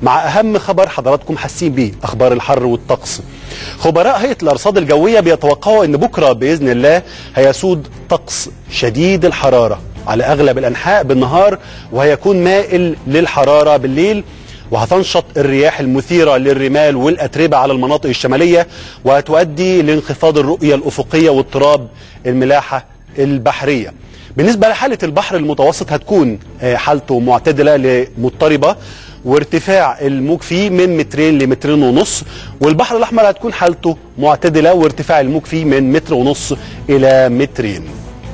مع أهم خبر حضراتكم حاسين بيه أخبار الحر والطقس خبراء هيئة الأرصاد الجوية بيتوقعوا أن بكرة بإذن الله هيسود طقس شديد الحرارة على أغلب الأنحاء بالنهار وهيكون مائل للحرارة بالليل وهتنشط الرياح المثيرة للرمال والأتربة على المناطق الشمالية وهتؤدي لانخفاض الرؤية الأفقية واضطراب الملاحة البحرية بالنسبة لحالة البحر المتوسط هتكون آه، حالته معتدلة لمضطربة وارتفاع الموج فيه من مترين لمترين ونص والبحر الأحمر هتكون حالته معتدلة وارتفاع الموج فيه من متر ونص إلى مترين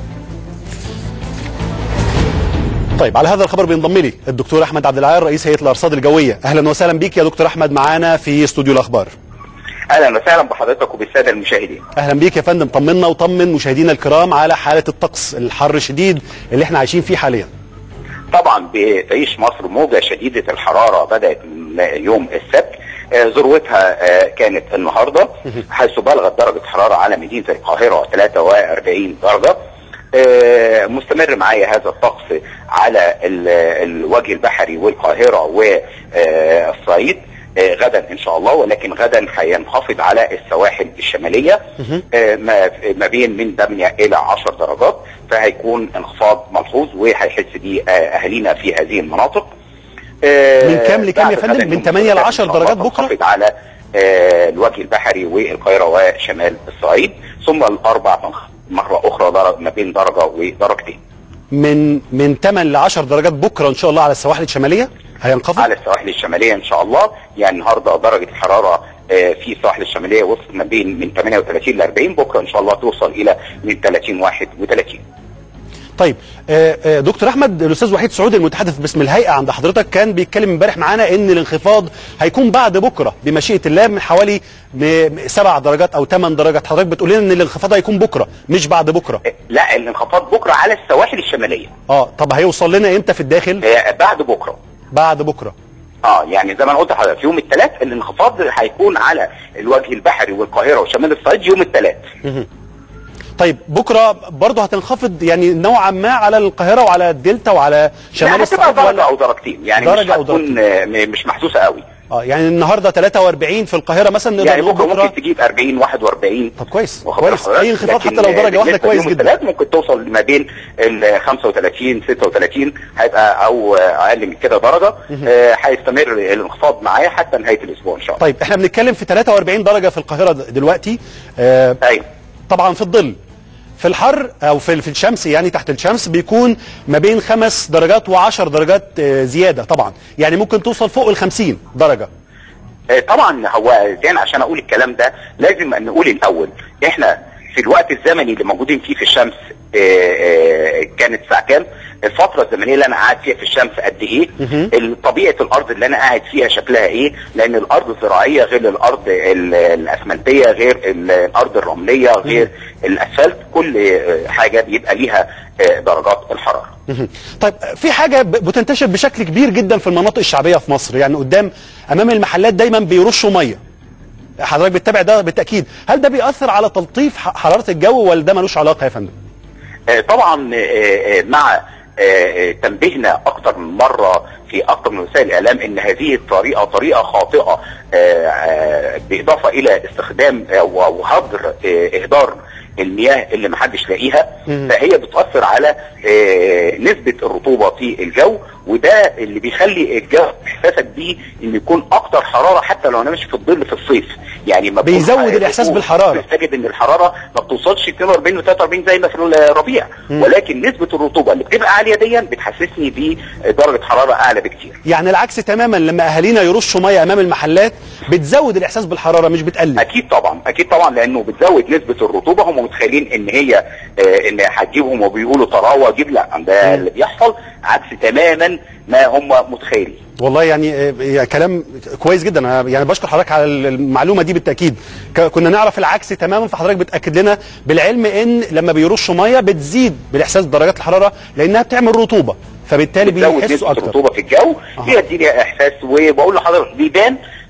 طيب على هذا الخبر بينضم لي الدكتور احمد عبد العال رئيس هيئه الارصاد الجويه اهلا وسهلا بيك يا دكتور احمد معانا في استوديو الاخبار اهلا وسهلا بحضرتك وبالساده المشاهدين اهلا بيك يا فندم طمنا وطمن مشاهدينا الكرام على حاله الطقس الحر الشديد اللي احنا عايشين فيه حاليا طبعا بتعيش مصر موجه شديده الحراره بدات من يوم السبت آه، ذروتها آه، كانت النهارده حيث بلغت درجه حراره على مدينه القاهره 43 درجه آه، مستمر معايا هذا الطقس على ال- الوجه البحري والقاهره والصعيد آه، غدا ان شاء الله ولكن غدا هينخفض على السواحل الشماليه آه، ما ما بين من 8 الى 10 درجات فهيكون انخفاض ملحوظ وهيحس بيه آه، اهالينا في هذه المناطق آه، من كام لكام يا بعد فندم؟ غدا من يوم 8 ل الثلاثاء 10 إن شاء الله درجات بكرة؟ تنخفض على آه، الوجه البحري والقاهره وشمال الصعيد ثم الاربع تنخفض مره اخرى درجة ما بين درجه ودرجتين من من 8 ل 10 درجات بكره ان شاء الله على السواحل الشماليه هينخفض على السواحل الشماليه ان شاء الله يعني النهارده درجه الحراره آه، في السواحل الشماليه وصلت ما بين من 38 ل 40 بكره ان شاء الله توصل الى من 30 31 طيب آه، آه، دكتور احمد الاستاذ وحيد سعود المتحدث باسم الهيئه عند حضرتك كان بيتكلم امبارح معانا ان الانخفاض هيكون بعد بكره بمشيئه الله من حوالي م- سبع درجات او ثمان درجات حضرتك بتقول لنا ان الانخفاض هيكون بكره مش بعد بكره آه، لا الانخفاض بكره على السواحل الشماليه اه طب هيوصل لنا امتى في الداخل آه، بعد بكره بعد بكره اه يعني زي ما انا قلت لحضرتك في يوم الثلاث الانخفاض هيكون على الوجه البحري والقاهره وشمال الصعيد يوم الثلاث طيب بكره برضه هتنخفض يعني نوعا ما على القاهره وعلى الدلتا وعلى شمال لا هتبقى الصعيد درجه ولا او درجتين يعني درجة مش أو هتكون آه، م- مش محسوسه قوي اه يعني النهارده 43 في القاهره مثلا نقدر يعني نقول بكره بكره ممكن تجيب 40 41 طب كويس واخد كويس بالك اي انخفاض لكن حتى لو درجه واحده بالنسبة كويس ليوم جدا الثلاث ممكن توصل ما بين ال 35 36 هيبقى او اقل من كده درجه آه، هيستمر الانخفاض معاه حتى نهايه الاسبوع ان شاء الله طيب احنا بنتكلم في 43 درجه في القاهره د- دلوقتي آه ايوه طبعا في الظل في الحر او في في الشمس يعني تحت الشمس بيكون ما بين خمس درجات و10 درجات آه زياده طبعا يعني ممكن توصل فوق ال 50 درجه آه، طبعا هو زين عشان اقول الكلام ده لازم أن نقول الاول احنا في الوقت الزمني اللي موجودين فيه في الشمس آه، آه، كانت الساعه كام الفتره الزمنيه اللي انا قاعد فيها في الشمس قد ايه ال- طبيعه الارض اللي انا قاعد فيها شكلها ايه لان الارض الزراعيه غير الارض ال- الاسمنتيه غير ال- الارض الرمليه غير الاسفلت كل آه، حاجه بيبقى ليها آه، درجات الحراره مهم. طيب في حاجه ب- بتنتشر بشكل كبير جدا في المناطق الشعبيه في مصر يعني قدام امام المحلات دايما بيرشوا ميه حضرتك بتتابع ده بالتاكيد هل ده بيأثر على تلطيف ح- حراره الجو ولا ده ملوش علاقه يا فندم آه، طبعا آه، آه، مع آه، آه، تنبيهنا اكتر من مره في اكتر من وسائل الاعلام ان هذه الطريقه طريقه خاطئه آه، آه، بالاضافه الى استخدام آه، و- وهدر آه، اهدار المياه اللي محدش لاقيها فهي بتاثر على آه، نسبه الرطوبه في الجو وده اللي بيخلي الجو احساسك بيه انه يكون اكتر حراره حتى لو انا ماشي في الظل في الصيف يعني ما بكون بيزود حقيقة الإحساس بكون بالحرارة. تجد ان الحراره ما بتوصلش 42 و 43 زي ما في الربيع ولكن نسبه الرطوبه اللي بتبقى عاليه ديا بتحسسني بدرجه حراره اعلى بكتير يعني العكس تماما لما اهالينا يرشوا ميه امام المحلات بتزود الاحساس بالحراره مش بتقلل اكيد طبعا اكيد طبعا لانه بتزود نسبه الرطوبه هم متخيلين ان هي آه، ان هتجيبهم وبيقولوا طراوه جيب لا ده اللي بيحصل عكس تماما ما هم متخيلين والله يعني آه، يعني كلام كويس جدا أنا يعني بشكر حضرتك على المعلومه دي بالتاكيد ك- كنا نعرف العكس تماما فحضرتك بتاكد لنا بالعلم ان لما بيرشوا ميه بتزيد بالاحساس بدرجات الحراره لانها بتعمل رطوبه فبالتالي بتزود بيحسوا نسبه اكتر الرطوبه في الجو أها. دي تديني احساس وبقول لحضرتك بيبان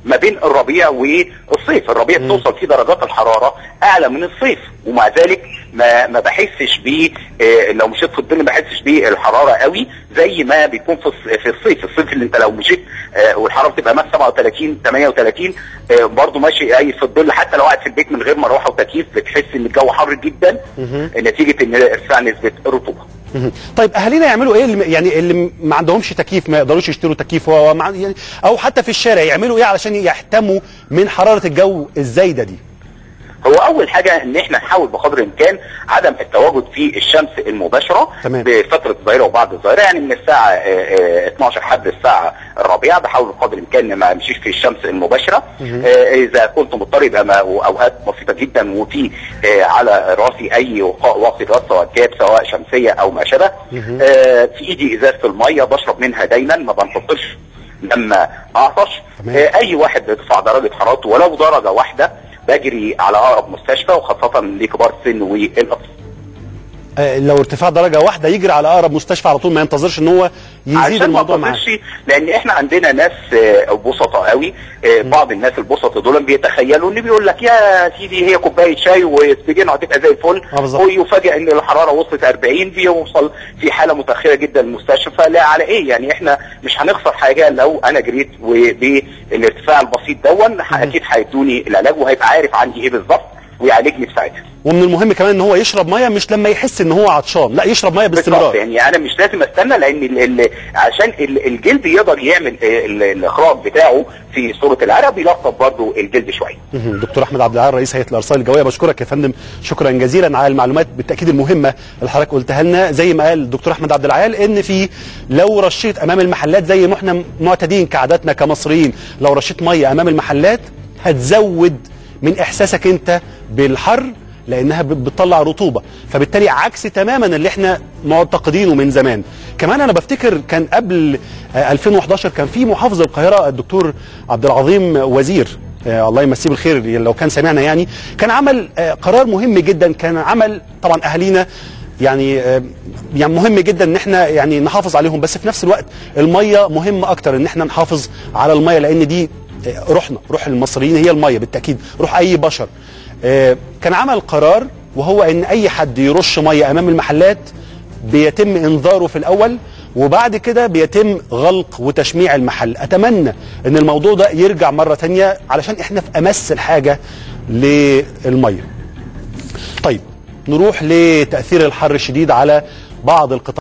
ما بين الربيع والصيف الربيع بتوصل فيه درجات الحراره اعلى من الصيف ومع ذلك ما ما بحسش بيه آه، لو مشيت في الظل ما بحسش بيه الحراره قوي زي ما بيكون في الص- في الصيف الصيف اللي انت لو مشيت آه، والحراره بتبقى مثلا 37 38 آه، برضه ماشي اي في الظل حتى لو قاعد في البيت من غير مروحه وتكييف بتحس ان الجو حر جدا نتيجه ان ارتفاع نسبه الرطوبه مهم. طيب اهالينا يعملوا ايه اللي يعني اللي ما عندهمش تكييف ما يقدروش يشتروا تكييف و- ومع يعني او حتى في الشارع يعملوا ايه علشان يحتموا من حراره الجو الزايده دي هو اول حاجه ان احنا نحاول بقدر الامكان عدم التواجد في الشمس المباشره تمام. بفتره الظهيره وبعد الظهيره يعني من الساعه آه، آه، 12 لحد الساعه الرابعه بحاول بقدر الامكان ما امشيش في الشمس المباشره آه، اذا كنت مضطر يبقى ما- اوقات بسيطه جدا وفي آه، على راسي اي وقاء واقي راس سواء كاب سواء شمسيه او ما شابه آه، في ايدي ازازه الميه بشرب منها دايما ما بنفطرش لما اعطش تمام. آه، اي واحد بيرفع درجه حرارته ولو درجه واحده بجري على اقرب مستشفى وخاصه لكبار السن والاطفال آه، لو ارتفاع درجه واحده يجري على اقرب مستشفى على طول ما ينتظرش ان هو يزيد عشان ما الموضوع معاه تضرش لان احنا عندنا ناس آه، بسطة قوي آه، بعض الناس البسطة دول بيتخيلوا ان بيقول لك يا سيدي هي كوبايه شاي واسبرين هتبقى زي الفل آه، بالظبط. ويفاجئ ان الحراره وصلت 40 بيوصل في حاله متاخره جدا المستشفى لا على ايه يعني احنا مش هنخسر حاجه لو انا جريت وبالارتفاع البسيط دون اكيد هيدوني العلاج وهيبقى عارف عندي ايه بالظبط ويعالجني في ساعتها ومن المهم كمان ان هو يشرب ميه مش لما يحس ان هو عطشان لا يشرب ميه بالظبط باستمرار يعني انا مش لازم استنى لان ال ال عشان ال الجلد يقدر يعمل ال- الاخراج بتاعه في صوره العرق بيلطف برضه الجلد شويه مهم. دكتور احمد عبد العال رئيس هيئه الارصاد الجويه بشكرك يا فندم شكرا جزيلا على المعلومات بالتاكيد المهمه اللي حضرتك قلتها لنا زي ما قال الدكتور احمد عبد العال ان في لو رشيت امام المحلات زي ما احنا معتادين كعاداتنا كمصريين لو رشيت ميه امام المحلات هتزود من احساسك انت بالحر لانها ب- بتطلع رطوبه فبالتالي عكس تماما اللي احنا معتقدينه من زمان كمان انا بفتكر كان قبل آه، 2011 كان في محافظ القاهره الدكتور عبد العظيم وزير آه الله يمسيه بالخير لو كان سمعنا يعني كان عمل آه قرار مهم جدا كان عمل طبعا اهالينا يعني آه يعني مهم جدا ان احنا يعني نحافظ عليهم بس في نفس الوقت الميه مهم اكتر ان احنا نحافظ على الميه لان دي آه روحنا روح المصريين هي الميه بالتاكيد روح اي بشر آه كان عمل قرار وهو ان اي حد يرش ميه امام المحلات بيتم انذاره في الاول وبعد كده بيتم غلق وتشميع المحل اتمنى ان الموضوع ده يرجع مره تانية علشان احنا في امس الحاجه للميه طيب نروح لتاثير الحر الشديد على بعض القطاعات